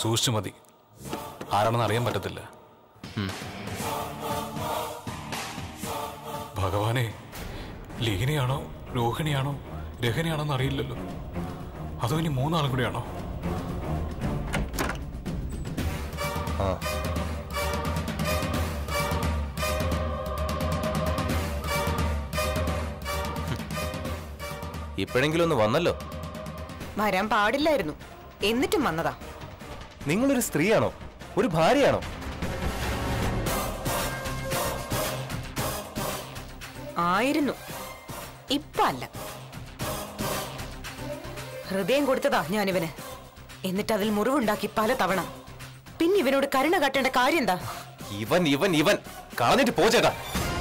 സൂക്ഷിച്ചു മതി ആരാണെന്ന് അറിയാൻ പറ്റത്തില്ല ഭഗവാനെ ലീനയാണോ രോഹിണിയാണോ രഹനയാണോന്ന് അറിയില്ലല്ലോ അതോ ഇനി മൂന്നാളും കൂടിയാണോ ആ ഇപ്പോഴെങ്കിലും ഒന്ന് വന്നല്ലോ വരാൻ പാടില്ലായിരുന്നു എന്നിട്ടും വന്നതാ നിങ്ങളൊരു സ്ത്രീയാണോ ഒരു ഭാര്യയാണോ ആയിരുന്നു ഇപ്പ അല്ല ഹൃദയം കൊടുത്തതാ ഞാനിവന് എന്നിട്ട് അതിൽ മുറിവുണ്ടാക്കി പല തവണ പിന്നെ ഇവനോട് കരുണ കാട്ടേണ്ട കാര്യം എന്താ ഇവൻ ഇവൻ ഇവൻ കളഞ്ഞിട്ട് പോ ചേട്ടാ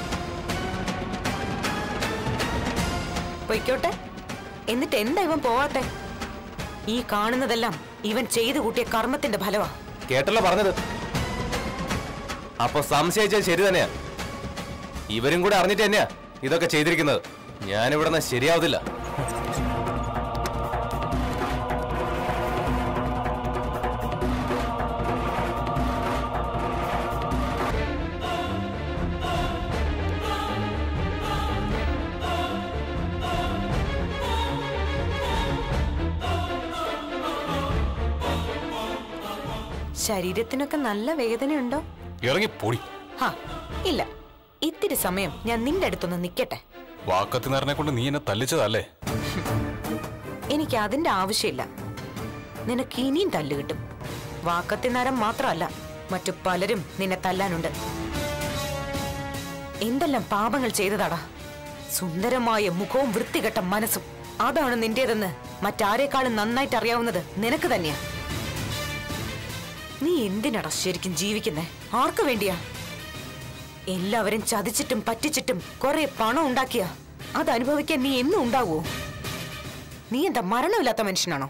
പൊയ്ക്കോട്ടെ എന്നിട്ട് എന്താ ഇവൻ പോവാത്തെ ഈ കാണുന്നതെല്ലാം ഇവൻ ചെയ്തു കൂട്ടിയ കർമ്മത്തിന്റെ ഫലമാ കേട്ടല്ലോ പറഞ്ഞത് അപ്പൊ സംശയിച്ചത് ശരി തന്നെയാ ഇവരും കൂടെ അറിഞ്ഞിട്ട് തന്നെയാ ഇതൊക്കെ ചെയ്തിരിക്കുന്നത് ഞാനിവിടെ നിന്ന് ശരിയാവതില്ല ശരീരത്തിനൊക്കെ നല്ല വേദനയുണ്ടോ ഇറങ്ങി പൊടി ഹാ ഇല്ല ഇത്തിരി സമയം ഞാൻ നിന്റെ അടുത്തൊന്ന് നിക്കട്ടെ വാക്കത്തി നേരനെ കൊണ്ട് നീ എന്നെ തല്ലിച്ചതല്ലേ എനിക്ക് അതിന്റെ ആവശ്യമില്ല നിനക്ക് ഇനിയും തല്ല് കിട്ടും വാക്കത്തിനേരം മാത്രമല്ല മറ്റു പലരും നിന്നെ തല്ലാനുണ്ട് എന്തെല്ലാം പാപങ്ങൾ ചെയ്തതാടാ സുന്ദരമായ മുഖവും വൃത്തികെട്ട മനസ്സും അതാണ് നിന്റേതെന്ന് മറ്റാരേക്കാളും നന്നായിട്ട് അറിയാവുന്നത് നിനക്ക് തന്നെയാ നീ എന്തിനടാ ശരിക്കും ജീവിക്കുന്നേ ആർക്കു വേണ്ടിയാ എല്ലാവരും ചതിച്ചിട്ടും പറ്റിച്ചിട്ടും കുറെ പണം ഉണ്ടാക്കിയ അത് അനുഭവിക്കാൻ നീ എന്നും ഉണ്ടാവോ നീ എന്താ മരണമില്ലാത്ത മനുഷ്യനാണോ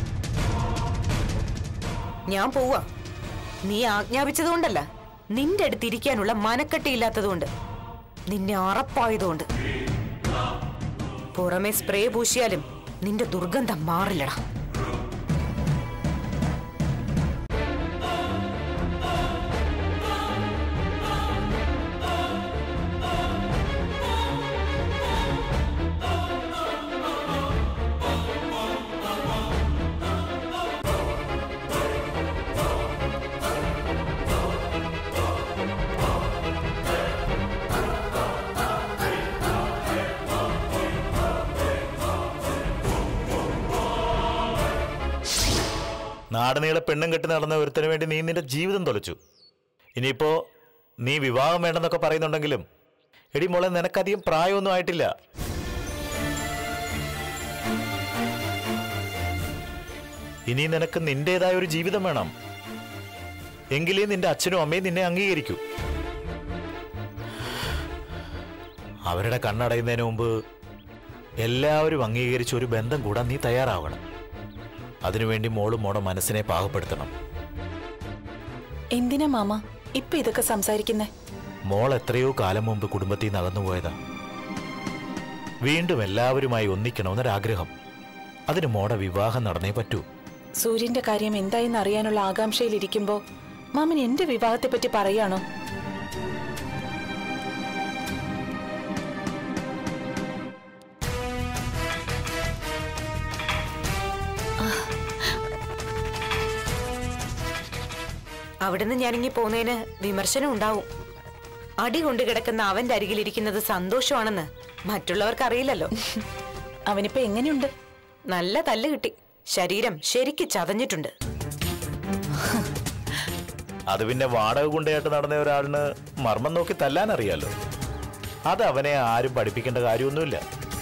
ഞാൻ പോവാ നീ ആജ്ഞാപിച്ചതുകൊണ്ടല്ല നിന്റെ അടുത്ത് ഇരിക്കാനുള്ള മനക്കെട്ടിയില്ലാത്തതുകൊണ്ട് നിന്നെ അറപ്പായതുകൊണ്ട് പുറമെ സ്പ്രേ പൂശിയാലും നിന്റെ ദുർഗന്ധം മാറില്ലടാ നാടുനീളെ പെണ്ണും കെട്ടി നടന്ന ഒരുത്തന് വേണ്ടി നീ നിന്റെ ജീവിതം തൊലച്ചു ഇനിയിപ്പോ നീ വിവാഹം വേണ്ടെന്നൊക്കെ പറയുന്നുണ്ടെങ്കിലും എടി മോളെ നിനക്കധികം പ്രായമൊന്നും ആയിട്ടില്ല ഇനി നിനക്ക് നിന്റേതായ ഒരു ജീവിതം വേണം എങ്കിലേ നിന്റെ അച്ഛനും അമ്മയും നിന്നെ അംഗീകരിക്കൂ അവരുടെ കണ്ണടയുന്നതിന് മുമ്പ് എല്ലാവരും അംഗീകരിച്ച ഒരു ബന്ധം കൂടാൻ നീ തയ്യാറാവണം അതിനുവേണ്ടി മോള് മോടെ മനസ്സിനെ പാകപ്പെടുത്തണം എന്തിനാ മാമ ഇപ്പൊ ഇതൊക്കെ സംസാരിക്കുന്നേ മോൾ എത്രയോ കാലം മുമ്പ് കുടുംബത്തിൽ നിന്ന് അകന്നുപോയതാ വീണ്ടും എല്ലാവരുമായി ഒന്നിക്കണമെന്നൊരാഗ്രഹം അതിന് മോടെ വിവാഹം നടന്നേ പറ്റൂ സൂര്യന്റെ കാര്യം എന്തായെന്ന് അറിയാനുള്ള ആകാംക്ഷയിലിരിക്കുമ്പോ മാമൻ എന്റെ വിവാഹത്തെ പറ്റി പറയാണോ അവിടുന്ന് ഞാനിങ്ങി പോകുന്നതിന് വിമർശനം ഉണ്ടാവും അടി കൊണ്ട് കിടക്കുന്ന അവന്റെ അരികിലിരിക്കുന്നത് സന്തോഷമാണെന്ന് മറ്റുള്ളവർക്ക് അറിയില്ലല്ലോ അവനിപ്പോ എങ്ങനെയുണ്ട് നല്ല തല്ല് കിട്ടി ശരീരം ശരിക്ക് ചതഞ്ഞിട്ടുണ്ട് അത് പിന്നെ വാടക കൊണ്ടേട്ട് നടന്ന ഒരാളിന് മർമ്മം നോക്കി തല്ലാൻ അറിയാലോ അത് അവനെ ആരും പഠിപ്പിക്കേണ്ട കാര്യമൊന്നുമില്ല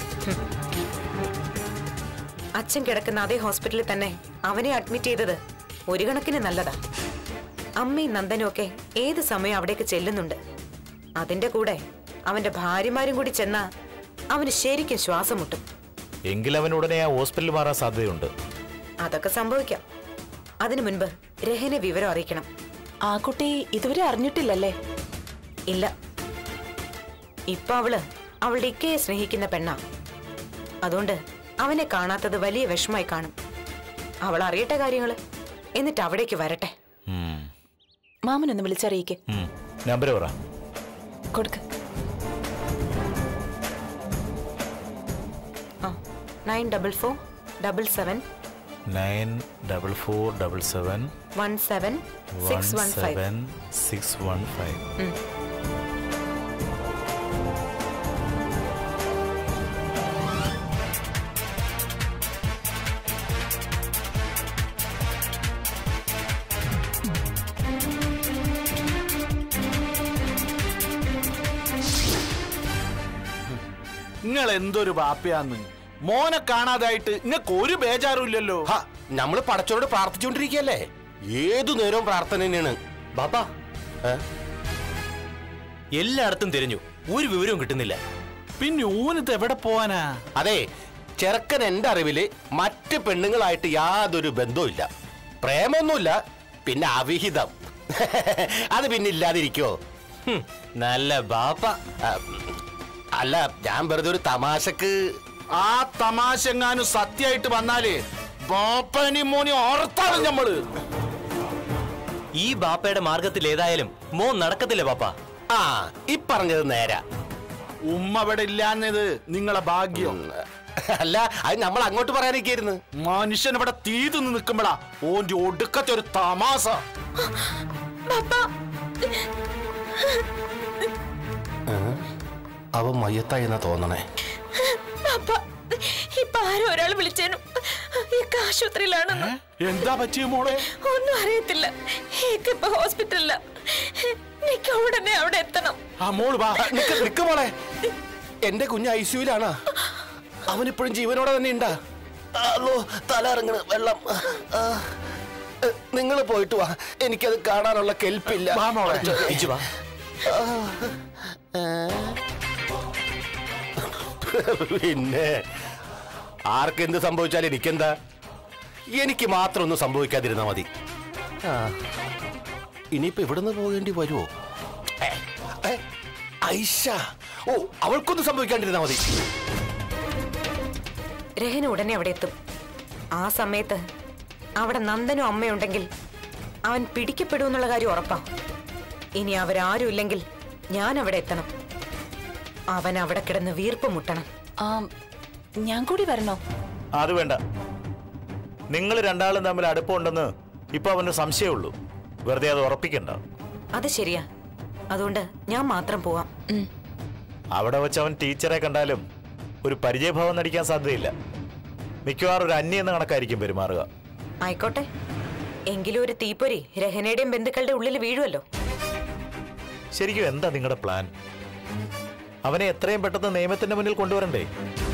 അച്ഛൻ കിടക്കുന്ന അതേ ഹോസ്പിറ്റലിൽ തന്നെ അവനെ അഡ്മിറ്റ് ചെയ്തത് ഒരു കണക്കിന് നല്ലതാ അമ്മയും നന്ദനും ഒക്കെ ഏത് സമയം അവിടേക്ക് ചെല്ലുന്നുണ്ട് അതിന്റെ കൂടെ അവന്റെ ഭാര്യമാരും കൂടി ചെന്നാ അവന് ശരിക്കും ശ്വാസം മുട്ടും എങ്കിൽ അവൻ ഉടനെ ആ ഹോസ്പിറ്റലിൽ മാറാൻ സാധ്യതയുണ്ട് അതൊക്കെ സംഭവിക്കാം അതിനു മുൻപ് രഹനെ വിവരം അറിയിക്കണം ആ കുട്ടി ഇതുവരെ അറിഞ്ഞിട്ടില്ലല്ലേ ഇല്ല ഇപ്പൊ അവള് അവളുടെ ഇക്കയെ സ്നേഹിക്കുന്ന പെണ്ണാ അതുകൊണ്ട് അവനെ കാണാത്തത് വലിയ വിഷമായി കാണും അവൾ അറിയട്ടെ കാര്യങ്ങള് എന്നിട്ട് അവിടേക്ക് വരട്ടെ ഉം. മാമനൊന്ന് വിളിച്ചറിയിക്ക് ഉം. നമ്പർ പറ കൊടുക്ക് ആ nine double four double seven nine double four double seven one seven one six one five seven six one five നിങ്ങൾ എന്തൊരു ബാപ്പയാന്ന് മോനെ കാണാതായിട്ട് നിങ്ങൾക്ക് ഒരു ബേജാറും ഇല്ലല്ലോ ഹ, നമ്മള് പടച്ചോട് പ്രാർത്ഥിച്ചുകൊണ്ടിരിക്കുകയല്ലേ ഏതു നേരവും പ്രാർത്ഥന തന്നെയാണ് ബാപ്പാ ഏ? എല്ലായിടത്തും തിരഞ്ഞു ഒരു വിവരവും കിട്ടുന്നില്ല പിന്നെ ഊനിത് എവിടെ പോവാനാ അതെ ചെറുക്കൻ എന്റെ അറിവില് മറ്റ് പെണ്ണുങ്ങളായിട്ട് യാതൊരു ബന്ധവുമില്ല പ്രേമൊന്നുമില്ല പിന്നെ അവിഹിതം അത് പിന്നെ ഇല്ലാതിരിക്കോ ഹും, നല്ല ബാപ്പ ആ, അല്ല ഞാൻ വെറുതെ ഒരു തമാശക്ക് ആ തമാശ എങ്ങാനും സത്യമായിട്ട് വന്നാല് ബാപ്പനി മോനി ഓർത്താണ് ഞമ്മള് ഈ ബാപ്പയുടെ മാർഗത്തിൽ ഏതായാലും മോൻ നടക്കത്തില്ല ബാപ്പ ആ ഈ പറഞ്ഞത് നേരാ ഉമ്മ ഇവിടെ ഇല്ലാന്നത് നിങ്ങളെ ഭാഗ്യം അല്ല അത് നമ്മൾ അങ്ങോട്ട് പറയാനൊക്കെയായിരുന്നു മനുഷ്യൻ ഇവിടെ തീ തിന്ന് നിൽക്കുമ്പോഴാ ഓന്റെ ഒടുക്കത്തെ ഒരു തമാശ അവൻ മയ്യത്തായി എന്നാ തോന്നണേ ഇപ്പൊ ആരോ ഒരാൾ വിളിച്ചേനും ഇക്ക ആശുപത്രിയിലാണെന്ന് എന്താ പറ്റിയ മോളെ ഒന്നും അറിയത്തില്ല ഇക്ക ഇപ്പൊ ഹോസ്പിറ്റലില എനിക്ക് ഉടനെ അവിടെ എത്തണം ആ മോള് വാ നിക്ക് നിക്ക് മോളെ എന്റെ കുഞ്ഞ് ഐസിയുലാണാ അവനിപ്പോഴും ജീവനോടെ തന്നെ ഉണ്ടാ അല്ലോ തല ഇറങ്ങണ വെള്ളം നിങ്ങൾ പോയിട്ട് വാ എനിക്കത് കാണാനുള്ള കെൽപ്പില്ല വാ മോളെ. ഇജ്ജ് വാ പിന്നെ ആർക്കെന്ത് സംഭവിച്ചാലും എനിക്കെന്താ എനിക്ക് മാത്രം ഒന്നും സംഭവിക്കാതിരുന്നാ മതി ആ. ഇനിയിപ്പോ ഇവിടുന്ന് പോകേണ്ടി വരുമോ ഏ, ഏ, ഐഷ ഓ അവൾക്കൊന്നും സംഭവിക്കാണ്ടിരുന്നാ മതി രഹന ഉടനെ അവിടെ എത്തും ആ സമയത്ത് അവിടെ നന്ദനും അമ്മയുണ്ടെങ്കിൽ അവൻ പിടിക്കപ്പെടുമെന്നുള്ള കാര്യം ഉറപ്പാ ഇനി അവരാരും ഇല്ലെങ്കിൽ ഞാൻ അവിടെ എത്തണം അവൻ അവിടെ കിടന്ന് വീർപ്പ് മുട്ടണം ആ ഞാൻ കൂടി വരണോ അത് വേണ്ട നിങ്ങൾ രണ്ടാളും തമ്മിൽ അടുപ്പമുണ്ടെന്ന് ഇപ്പൊ അവന് സംശയമുള്ളൂ വെറുതെ അത് ഉറപ്പിക്കണ്ട അത് ശരിയാ അതുകൊണ്ട് ഞാൻ മാത്രം പോവാം അവിടെ വെച്ച് അവൻ ടീച്ചറെ കണ്ടാലും ഒരു പരിചയഭാവം നടിക്കാൻ സാധ്യതയില്ല മിക്കവാറും ഒരു അന്യ എന്ന കണക്കായിരിക്കും പെരുമാറുക ആയിക്കോട്ടെ എങ്കിലും ഒരു തീപ്പൊരി രഹനയുടെയും ബന്ധുക്കളുടെ ഉള്ളിൽ വീഴുമല്ലോ ശരിക്കും എന്താ നിങ്ങളുടെ പ്ലാൻ അവനെ എത്രയും പെട്ടെന്ന് നിയമത്തിന്റെ മുന്നിൽ കൊണ്ടുവരണ്ടേ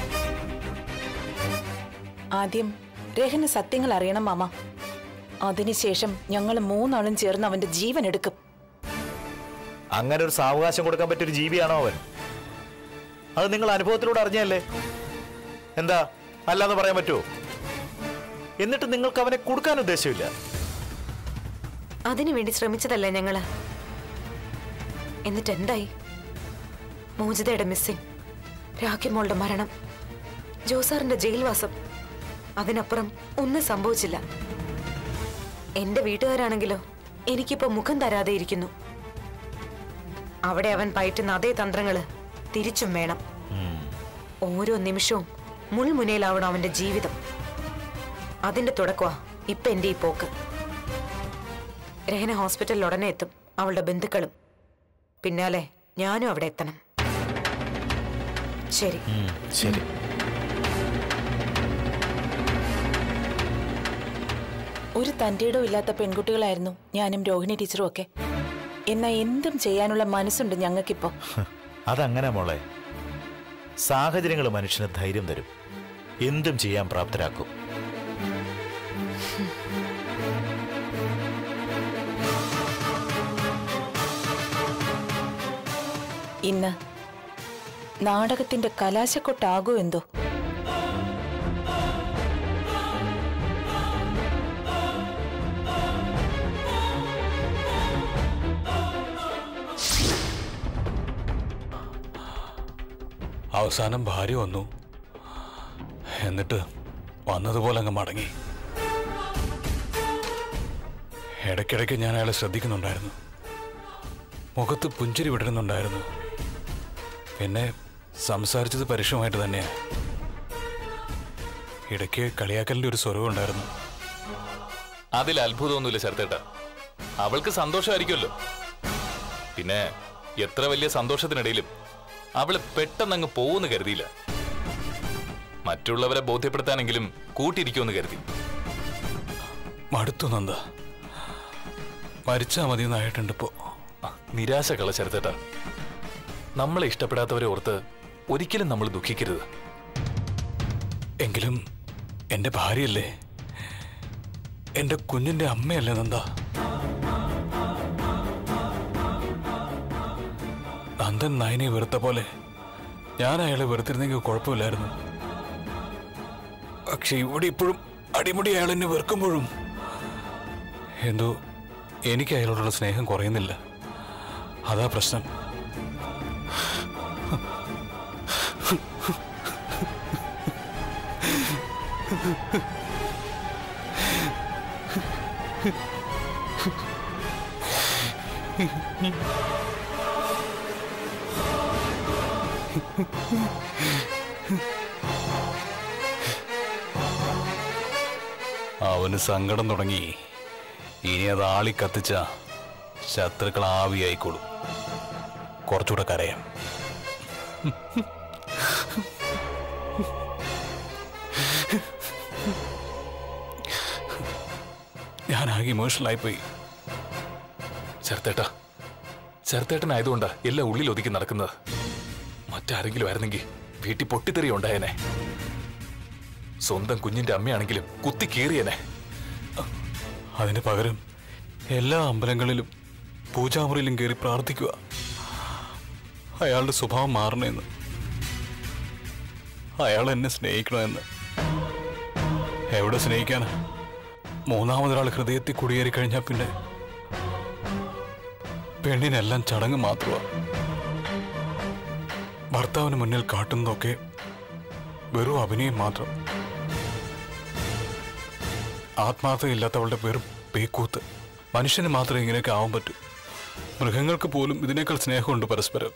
ആദ്യം രഹന സത്യങ്ങൾ അറിയണം മാമ അതിനുശേഷം ഞങ്ങൾ മൂന്നാളും ചേർന്ന് അവന്റെ ജീവൻ എടുക്കും അങ്ങനെ ഒരു സാവകാശം കൊടുക്കാൻ പറ്റിയൊരു ജീവിയാണോ അവൻ അത് നിങ്ങൾ അനുഭവത്തിലൂടെ അറിഞ്ഞല്ലേ എന്താ അല്ലാന്ന് പറയാൻ പറ്റുമോ എന്നിട്ട് നിങ്ങൾക്ക് അവനെ കൊടുക്കാൻ ഉദ്ദേശമില്ല അതിനുവേണ്ടി ശ്രമിച്ചതല്ലേ ഞങ്ങള് എന്നിട്ട് എന്തായി മോചിതയുടെ മിസ്സിംഗ് രാഖിമോളുടെ മരണം ജോസാറിന്റെ ജയിൽവാസം അതിനപ്പുറം ഒന്നും സംഭവിച്ചില്ല എന്റെ വീട്ടുകാരാണെങ്കിലോ എനിക്കിപ്പോ മുഖം തരാതെ ഇരിക്കുന്നു അവിടെ അവൻ പയറ്റുന്ന അതേ തന്ത്രങ്ങള് തിരിച്ചും വേണം ഓരോ നിമിഷവും മുൾമുനയിലാവണം അവന്റെ ജീവിതം അതിന്റെ തുടക്കമാ ഇപ്പൊ എന്റെ ഈ പോക്ക് രഹന ഹോസ്പിറ്റലിൽ ഉടനെ എത്തും അവളുടെ ബന്ധുക്കളും പിന്നാലെ ഞാനും അവിടെ എത്തണം ശരി ഉം, ശരി ഒരു തന്റേടോ ഇല്ലാത്ത പെൺകുട്ടികളായിരുന്നു ഞാനും രോഹിണി ടീച്ചറും ഒക്കെ എന്നാ എന്തും ചെയ്യാനുള്ള മനസ്സുണ്ട് ഞങ്ങൾക്കിപ്പോ അതങ്ങനെ മോളെ സാഹചര്യങ്ങൾ മനുഷ്യന് ധൈര്യം തരും എന്തും ചെയ്യാൻ പ്രാപ്തരാക്കും ഇന്ന് നാടകത്തിന്റെ കലാശക്കൊട്ടാകൂ എന്തോ അവസാനം ഭാര്യ വന്നു എന്നിട്ട് വന്നതുപോലെ അങ്ങ് മടങ്ങി ഇടയ്ക്കിടയ്ക്ക് ഞാൻ അയാളെ ശ്രദ്ധിക്കുന്നുണ്ടായിരുന്നു മുഖത്ത് പുഞ്ചിരി വിടരുന്നുണ്ടായിരുന്നു പിന്നെ സംസാരിച്ചത് പരുഷമായിട്ട് തന്നെയാണ് ഇടയ്ക്ക് കളിയാക്കലിൻ്റെ ഒരു സ്വരവുണ്ടായിരുന്നു അതിൽ അത്ഭുതമൊന്നുമില്ല ശരത്തേട്ട അവൾക്ക് സന്തോഷമായിരിക്കുമല്ലോ പിന്നെ എത്ര വലിയ സന്തോഷത്തിനിടയിലും അവള് പെട്ടെന്നങ്ങ് പോകുമെന്ന് കരുതിയില്ല മറ്റുള്ളവരെ ബോധ്യപ്പെടുത്താനെങ്കിലും കൂട്ടിയിരിക്കുമെന്ന് കരുതി മടുത്തു നന്ദ മരിച്ചാ മതി എന്നായിട്ടുണ്ട് ഇപ്പോ ആ, നിരാശ കള ശരത്തേട്ട നമ്മളെ ഇഷ്ടപ്പെടാത്തവരെ ഓർത്ത് ഒരിക്കലും നമ്മൾ ദുഃഖിക്കരുത് എങ്കിലും എന്റെ ഭാര്യയല്ലേ എന്റെ കുഞ്ഞിന്റെ അമ്മയല്ലേ നന്ദ നന്ദൻ നയനെ വെറുത്ത പോലെ ഞാൻ അയാളെ വെറുത്തിരുന്നെങ്കിൽ കുഴപ്പമില്ലായിരുന്നു പക്ഷെ ഇവിടെ ഇപ്പോഴും അടിമുടി അയാൾ എന്നെ വെറുക്കുമ്പോഴും എന്തോ എനിക്ക് അയാളോടുള്ള സ്നേഹം കുറയുന്നില്ല അതാ പ്രശ്നം അവന് സങ്കടം തുടങ്ങി ഇനി അത് ആളി കത്തിച്ച ശത്രുക്കൾ ആവിയായിക്കോളും കുറച്ചുകൂടെ കരയാം ഞാനാകെ ഇമോഷണലായി പോയി ശരത്തേട്ട ശരത്തേട്ടനായതുകൊണ്ടാ എല്ലാം ഉള്ളിൽ ഒതുക്കി നടക്കുന്നത് മറ്റാരെങ്കിലും ആയിരുന്നെങ്കിൽ വീട്ടിൽ പൊട്ടിത്തെറി ഉണ്ടായേനെ സ്വന്തം കുഞ്ഞിന്റെ അമ്മയാണെങ്കിലും കുത്തി കീറിയനെ അതിന് പകരം എല്ലാ അമ്പലങ്ങളിലും പൂജാമുറിയിലും കയറി പ്രാർത്ഥിക്കുക അയാളുടെ സ്വഭാവം മാറണമെന്ന് അയാൾ എന്നെ സ്നേഹിക്കണമെന്ന് എവിടെ സ്നേഹിക്കാനാ മൂന്നാമതൊരാൾ ഹൃദയത്തിൽ കുടിയേറി കഴിഞ്ഞാൽ പിന്നെ പെണ്ണിനെല്ലാം ചടങ്ങ് മാത്രമാ ഭർത്താവിന് മുന്നിൽ കാട്ടുന്നതൊക്കെ വെറും അഭിനയം മാത്രം ആത്മാർത്ഥതയില്ലാത്തവളുടെ വെറും പേക്കൂത്ത് മനുഷ്യന് മാത്രമേ ഇങ്ങനെയൊക്കെ ആവാൻ പറ്റൂ മൃഗങ്ങൾക്ക് പോലും ഇതിനേക്കാൾ സ്നേഹമുണ്ട് പരസ്പരം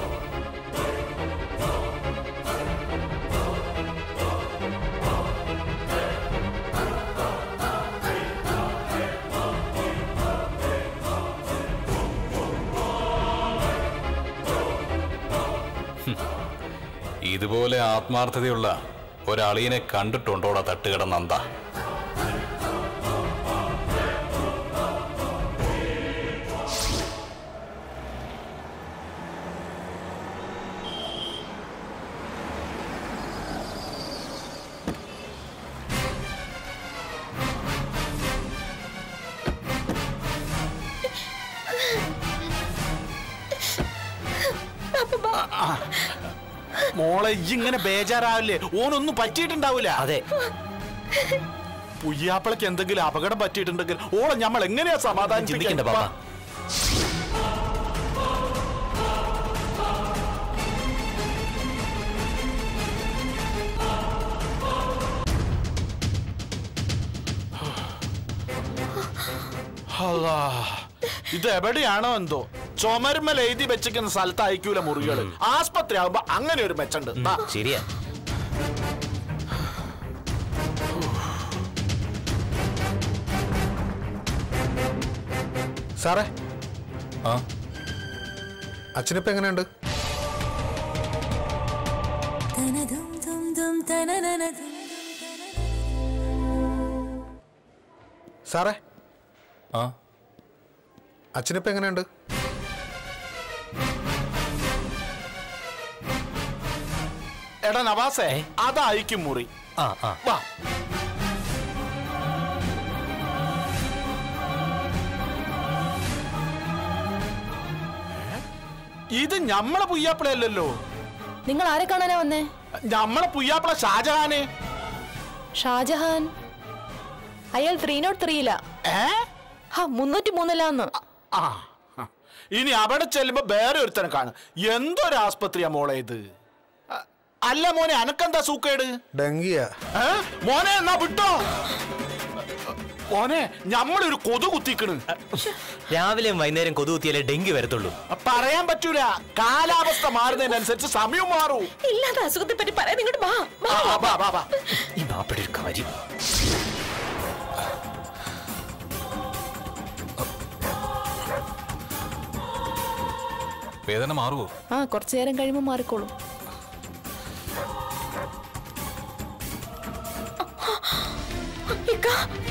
ഹും. ഇതുപോലെ ആത്മാർത്ഥതയുള്ള ഒരളിയനെ കണ്ടിട്ടുണ്ടോടാ തട്ടുകിടന്നന്ത മോളെ ഇങ്ങനെ ബേജാറാവില്ലേ ഓനൊന്നും പറ്റിയിട്ടുണ്ടാവൂല അതെ പുയ്യാപ്പിളക്ക് എന്തെങ്കിലും അപകടം പറ്റിയിട്ടുണ്ടെങ്കിൽ ഓളെ നമ്മൾ എങ്ങനെയാ സമാധാനം ചിന്തിക്കണ്ട പാപ്പ അല്ലാ, ഇത് എവിടെയാണോ എന്തോ ചുമരുമൽ എഴുതി വെച്ചിരിക്കുന്ന സ്ഥലത്ത് അയക്കൂല മുറികള് ആസ്പത്രി ആകുമ്പോ അങ്ങനെ ഒരു മെച്ചുണ്ട് ദാ, ശരിയാ സാറേ ആ അച്ഛനിപ്പോ എങ്ങനെയുണ്ട് സാറേ ആ അച്ഛനിപ്പോ എങ്ങനെയുണ്ട് എടാ നവാസേ അതായിരിക്കും മുറി ആ ആ വാ ഇത് ഞമ്മളെ പുയ്യാപ്പിളയല്ലല്ലോ നിങ്ങൾ ആരെ കാണാനാ വന്നേ ഞമ്മളെ പുയ്യാപ്പിള ഷാജഹാനെ ഷാജഹാൻ അയാൾ ത്രീ നോട്ട് ത്രീയില ഏ ഹാ മുന്നൂറ്റി മൂന്നിലാന്ന് ആ ഇനി അവിടെ ചെല്ലുമ്പോ വേറെ ഒരുത്തനെ കാണും എന്തൊരു ആസ്പത്രിയാ മോളെ ഇത് ആ, അല്ല മോനെ അനക്കെന്താ സൂക്കേട് ഡെങ്കിയാ ഏ? മോനെ എന്നാ വിട്ടോ മോനെ ഞമ്മളൊരു കൊതു കുത്തിക്കണ് രാവിലെയും വൈകുന്നേരം കൊതുകുത്തിയാലേ ഡെങ്കി വരത്തുള്ളൂ പറയാൻ പറ്റൂല കാലാവസ്ഥ മാറുന്നതിനനുസരിച്ച് സമയം മാറൂ ഇല്ലാത്ത അസുഖത്തെ പറ്റി പറയാൻ ഇങ്ങോട്ട് വാ വാ, ആ, വാ, വാ, വാ. ഈ ബാപ്പയുടെ ഒരു കാര്യം വേദന മാറുമോ ആ കുറച്ചു നേരം കഴിയുമ്പോൾ മാറിക്കോളും ഇക്ക.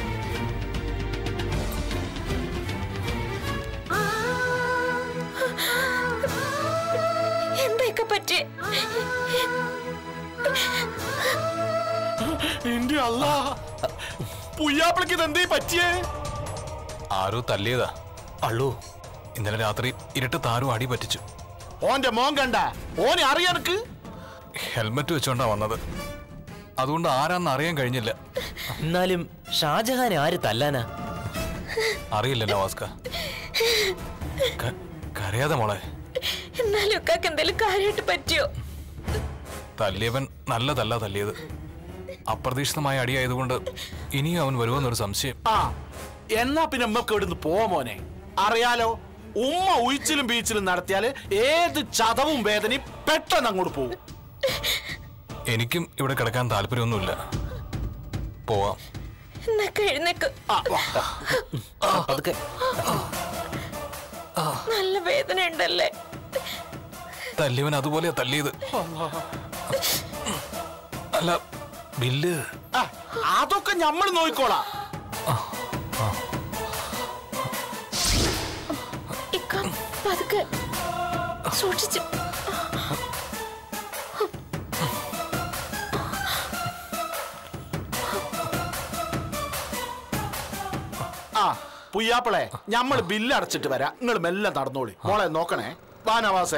എന്താ ഇക്ക പറ്റി എന്റെ അല്ല പുയ്യാപ്പിളക്ക് ഇതെന്തേ പറ്റിയേ ആരോ തല്ലിയതാ അള്ളൂ ഇന്നലെ രാത്രി ഇരുട്ട് താരും അടി പറ്റിച്ചു ഓന്റെ മോൻ കണ്ട ഓനെ അറിയാനക്ക് ഹെൽമെറ്റ് വെച്ചോണ്ടാ വന്നത് അതുകൊണ്ട് ആരാന്ന് അറിയാൻ കഴിഞ്ഞില്ല എന്നാലും ഷാജഹാനെ ആര് തല്ലാനാ അറിയില്ല നവാസ്ക ക- കരയാതെ മോളെ എന്നാലും ഇക്കാക്ക് എന്തെങ്കിലും കാര്യമായിട്ട് പറ്റിയോ തല്ലിയവൻ നല്ലതല്ല തല്ലിയത് അപ്രതീക്ഷിതമായ അടിയായതുകൊണ്ട് ഇനിയും അവൻ വരുമെന്നൊരു സംശയം ആ എന്നാ പിന്നെ ഉമ്മക്ക് ഇവിടുന്ന് പോവാ മോനെ അറിയാലോ ഉമ്മ ഉയിച്ചിലും ബീച്ചിലും നടത്തിയാല് ഏത് ചതവും വേദനയും പെട്ടെന്ന് അങ്ങോട്ട് പോകും എനിക്കും ഇവിടെ കിടക്കാൻ താല്പര്യമൊന്നുമില്ല പോവാം എന്നൊക്കെ എഴുന്നേക്ക് അതൊക്കെ നല്ല വേദന ഉണ്ടല്ലേ തല്ലിയവൻ അതുപോലെ തല്ലിയത് അല്ല ബില്ല് ആ, അതൊക്കെ നമ്മൾ നോക്കിക്കോളാം ഇക്ക പതുക്കെ സൂക്ഷിച്ചു ആ പുയ്യാപ്പിളെ ഞമ്മൾ ബില്ല് അടച്ചിട്ട് വരാം നിങ്ങൾ മെല്ലെ നടന്നോളി മോളെ നോക്കണേ വാ നവാസേ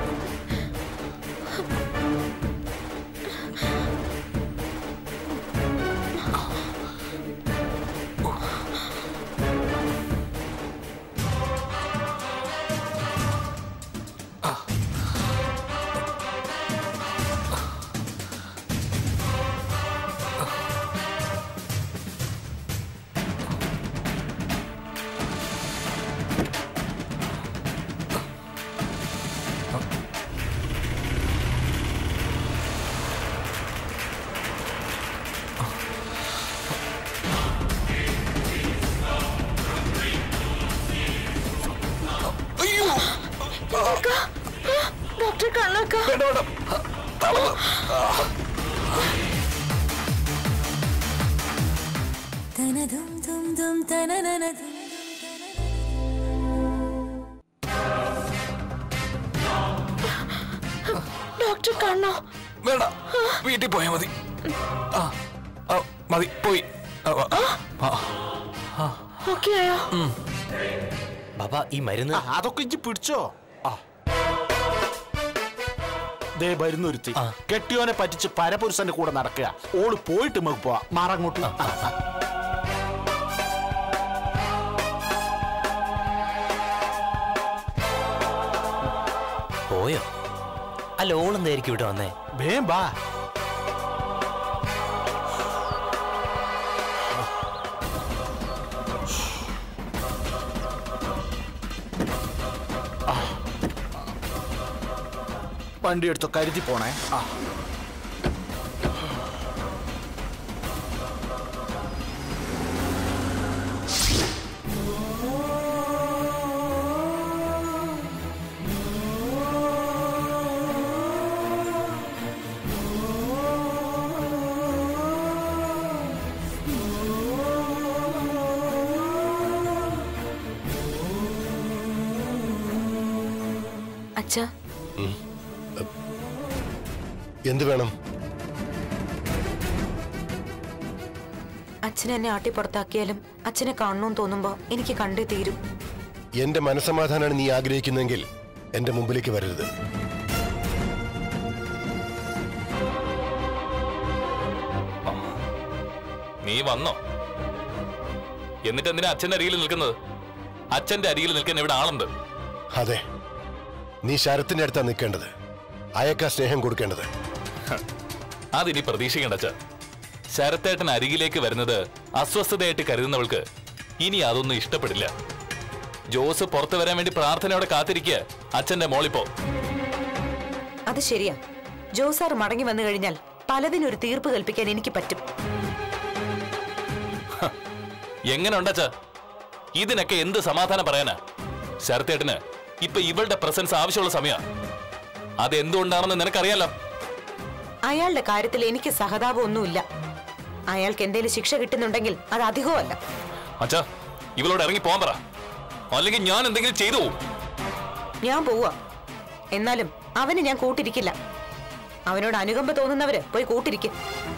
ഡോക്ടറെ കണ്ണൊക്ക ഡോക്ടർ കണ്ണോ വേണ്ട വീട്ടിൽ പോയാ മതി ആ ആ, മതി പോയി ആ, ആ, ആ. ഓക്കെ ആയോ ബാബ ഈ മരുന്ന് ആ, അതൊക്കെ ഇജ്ജ് പിടിച്ചോ ആ ദേ വരുന്നൊരുത്തി കെട്ടിയോനെ പറ്റിച്ച് പരപുരുഷന്റെ കൂടെ നടക്കുക ഓള് പോയിട്ട് നമുക്ക് പോവാ മാറങ്ങോട്ട് ആ, ആ. പോയോ അല്ല ഓളെന്തായിരിക്കും ഇവിടെ വന്നേ വേം വാ ആ. വണ്ടി എടുത്തോ കരുതി പോണേ ആ അച്ഛാ എന്ത് വേണം അച്ഛൻ എന്നെ ആട്ടി പുറത്താക്കിയാലും അച്ഛനെ കാണണമെന്ന് തോന്നുമ്പോ എനിക്ക് കണ്ടേ തീരും എന്റെ മനസമാധാനമാണ് നീ ആഗ്രഹിക്കുന്നെങ്കിൽ എന്റെ മുമ്പിലേക്ക് വരരുത് നീ വന്നോ എന്നിട്ട് എന്തിനാ അച്ഛന്റെ അരികിൽ നിൽക്കുന്നത് അച്ഛന്റെ അരികിൽ നിൽക്കാൻ ഇവിടെ ആളുണ്ട് അതെ നീ ശരത്തിന്റെ അടുത്താ നിൽക്കേണ്ടത് അയക്കാ സ്നേഹം കൊടുക്കേണ്ടത് അതിനി പ്രതീക്ഷിക്കണ്ട അച്ഛ ശരത്തേട്ടൻ അരികിലേക്ക് വരുന്നത് അസ്വസ്ഥതയായിട്ട് കരുതുന്നവൾക്ക് ഇനി അതൊന്നും ഇഷ്ടപ്പെടില്ല ജോസ് പുറത്തു വരാൻ വേണ്ടി പ്രാർത്ഥനയോടെ കാത്തിരിക്കുക അച്ഛന്റെ മോളിപ്പോ അത് ശരിയാ ജോസാർ മടങ്ങി വന്നു കഴിഞ്ഞാൽ പലതിനും ഒരു തീർപ്പ് കൽപ്പിക്കാൻ എനിക്ക് പറ്റും എങ്ങനെ ഉണ്ടച്ച ഇതിനൊക്കെ എന്ത് സമാധാനം പറയാനാ ശരത്തേട്ടന് ഇപ്പൊ ഇവളുടെ പ്രസൻസ് ആവശ്യമുള്ള സമയ അത് എന്തുകൊണ്ടാണെന്ന് നിനക്കറിയാലോ അയാളുടെ കാര്യത്തിൽ എനിക്ക് സഹതാപമൊന്നുമില്ല അയാൾക്ക് എന്തേലും ശിക്ഷ കിട്ടുന്നുണ്ടെങ്കിൽ അത് അധികമല്ല അച്ഛാ ഇവളോട് ഇറങ്ങി പോകാൻ പറ അല്ലെങ്കിൽ ഞാൻ എന്തെങ്കിലും ചെയ്തു പോവും ഞാൻ പോവാ എന്നാലും അവന് ഞാൻ കൂട്ടിരിക്കില്ല അവനോട് അനുകമ്പ തോന്നുന്നവര് പോയി കൂട്ടിരിക്കും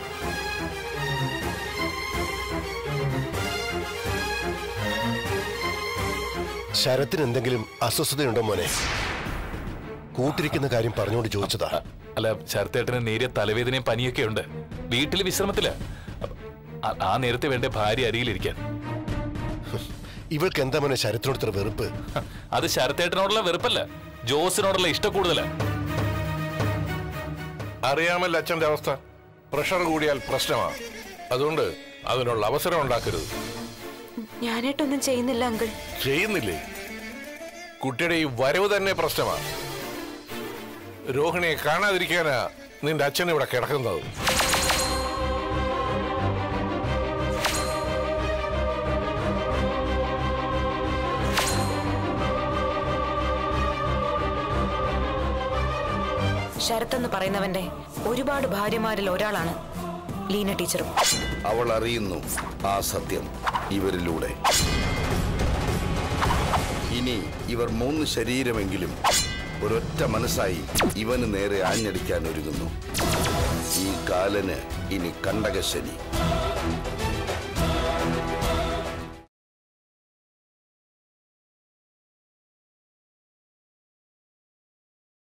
ശരത്തിന് എന്തെങ്കിലും അസ്വസ്ഥതയുണ്ടോ മോനെ കൂട്ടിരിക്കുന്ന കാര്യം പറഞ്ഞുകൊണ്ട് ചോദിച്ചതാ അല്ല ശരത്തേട്ടന് നേരിയ തലവേദനയും പനിയൊക്കെ ഉണ്ട് വീട്ടിൽ വിശ്രമത്തില് അ- ആ നേരത്തെ വേണ്ട ഭാര്യ അരിയിലിരിക്കാൻ ഇവൾക്ക് എന്താ മോനെ ശരത്തിനോട് ഇത്ര വെറുപ്പ് അത് ശരത്തേട്ടനോടുള്ള വെറുപ്പല്ല ജോസിനോടുള്ള ഇഷ്ടം കൂടുതലാ അറിയാമല്ലോ അച്ഛന്റെ അവസ്ഥ പ്രഷർ കൂടിയാൽ പ്രശ്നമാണ് അതുകൊണ്ട് അതിനുള്ള അവസരം ഉണ്ടാക്കരുത് ഞാനായിട്ടൊന്നും ചെയ്യുന്നില്ല അങ്കിൾ ചെയ്യുന്നില്ലേ കുട്ടിയുടെ ഈ വരവ് തന്നെ പ്രശ്നമാണ് രോഹിണിയെ കാണാതിരിക്കാനാ നിന്റെ അച്ഛൻ ഇവിടെ കിടക്കുന്നത് ശരത് എന്ന് പറയുന്നവന്റെ ഒരുപാട് ഭാര്യമാരിൽ ഒരാളാണ് ലീന ടീച്ചറും അവൾ അറിയുന്നു ആ സത്യം ഇവരിലൂടെ ഇനി ഇവർ മൂന്ന് ശരീരമെങ്കിലും ഒരൊറ്റ മനസ്സായി ഇവന് നേരെ ആഞ്ഞടിക്കാൻ ഒരുങ്ങുന്നു ഈ കാലന് ഇനി കണ്ടകശനി